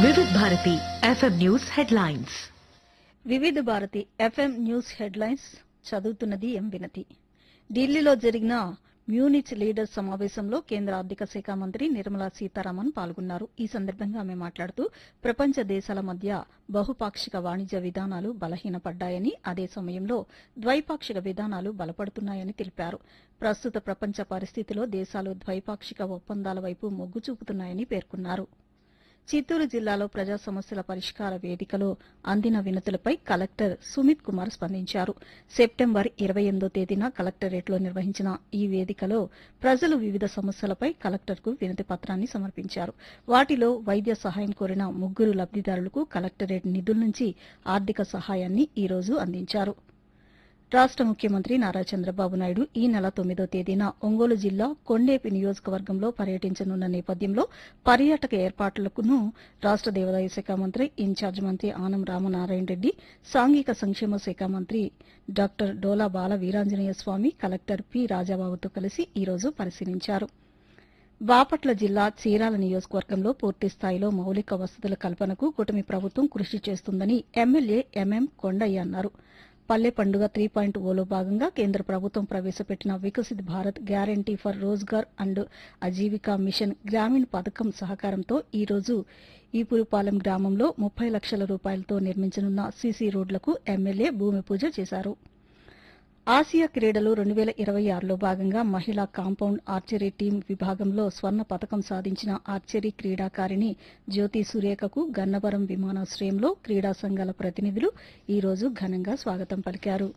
Vividh Bharati FM news headlines Vividha Bharati FM news headlines చదువుతున్నది ఎం వినతి ఢిల్లీలో జరిగిన మ్యూనిచ్ లీడర్స్ సమావేశంలో కేంద్ర ఆర్థిక శాఖ మంత్రి నిర్మలా సీతారామన్ పాల్గొన్నారు ఈ సందర్భంగా ఆమె మాట్లాడుతూ ప్రపంచ దేశాల మధ్య బహుపాక్షిక వాణిజ్య విధానాలు బలహీనపడ్డాయని అదే సమయంలో ద్వైపాక్షిక విధానాలు బలపడుతున్నాయని తెలిపారు ప్రస్తుత ప్రపంచ పరిస్థితిలో దేశాలు ద్వైపాక్షిక ఒప్పందాల వైపు మొగ్గు చూపుతున్నాయని పేర్కొన్నారు చిత్తూరు జిల్లాలో ప్రజా సమస్యల పరిష్కార వేదికలో అందిన వినతులపై కలెక్టర్ సుమిత్ కుమార్ స్పందించారు సెప్టెంబర్ ఇరవై ఎనిమిదో తేదీన కలెక్టరేట్లో నిర్వహించిన ఈ వేదికలో ప్రజలు వివిధ సమస్యలపై కలెక్టర్కు వినతి పత్రాన్ని సమర్పించారు వాటిలో వైద్య సహాయం కోరిన ముగ్గురు లబ్దిదారులకు కలెక్టరేట్ నిధుల నుంచి ఆర్థిక సహాయాన్ని ఈ రోజు అందించారు రాష్ట ముఖ్యమంత్రి నారా చంద్రబాబు నాయుడు ఈ నెల తొమ్మిదో తేదీన ఒంగోలు జిల్లా కొండేపి నియోజకవర్గంలో పర్యటించనున్న నేపథ్యంలో పర్యాటక ఏర్పాట్లకును రాష్ట దేవాదాయ శాఖ మంత్రి ఇన్ఛార్జ్ మంత్రి ఆనం రామనారాయణ రెడ్డి సాంఘిక సంక్షేమ శాఖ మంత్రి doctor Dola Bala Veeranjaneya Swamy collector P రాజాబాబుతో కలిసి ఈ రోజు పరిశీలించారు బాపట్ల జిల్లా చీరాల నియోజకవర్గంలో పూర్తి స్థాయిలో మౌలిక వసతుల కల్పనకు కూటమి ప్రభుత్వం కృషి చేస్తుందని ఎమ్మెల్యే ఎంఎం కొండయ్య అన్నారు పల్లె పండుగ త్రీ పాయింట్ ఓలో భాగంగా కేంద్ర ప్రభుత్వం ప్రవేశపెట్టిన Viksit Bharat guarantee for Rozgar and Ajeevika mission Grameen పథకం సహకారంతో ఈ రోజు ఈపురుపాలెం గ్రామంలో ముప్పై లక్షల రూపాయలతో నిర్మించనున్న సీసీ రోడ్లకు ఎమ్మెల్యే భూమి పూజ చేశారు ఆసియా క్రీడలు రెండు వేల ఇరవై ఆరులో భాగంగా మహిళా కాంపౌండ్ ఆర్చరీ టీం విభాగంలో స్వర్ణ పథకం సాధించిన ఆర్చరీ క్రీడాకారిణి జ్యోతి సురేఖకు గన్నవరం విమానాశ్రయంలో క్రీడా సంఘాల ప్రతినిధులు ఈ రోజు ఘనంగా స్వాగతం పలికారు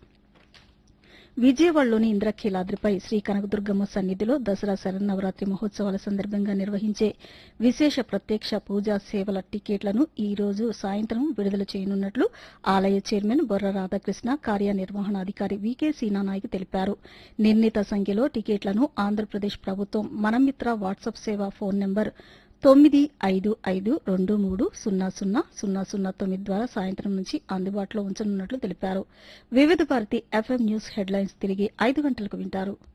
విజయవాడలోని ఇంద్రకీలాద్రిపై శ్రీ కనకదుర్గమ్మ సన్నిధిలో దసరా శరన్నవరాత్రి మహోత్సవాల సందర్భంగా నిర్వహించే విశేష ప్రత్యక్ష పూజా సేవల టికెట్లను ఈ రోజు సాయంత్రం విడుదల చేయనున్నట్లు ఆలయ చైర్మన్ బొర్ర రాధాకృష్ణ కార్యనిర్వహణాధికారి వికే సీనానాయక్ తెలిపారు నిర్ణీత సంఖ్యలో టికెట్లను ఆంధ్రప్రదేశ్ ప్రభుత్వం మనమిత్ర వాట్సాప్ సేవ ఫోన్ నంబర్ తొమ్మిది ఐదు ఐదు రెండు మూడు సున్నా సున్నా సున్నా సున్నా తొమ్మిది ద్వారా సాయంత్రం నుంచి అందుబాటులో ఉంచనున్నట్లు తెలిపారు వివిధ భారతి ఎఫ్ఎం న్యూస్ హెడ్లైన్స్ తిరిగి ఐదు గంటలకు వింటారు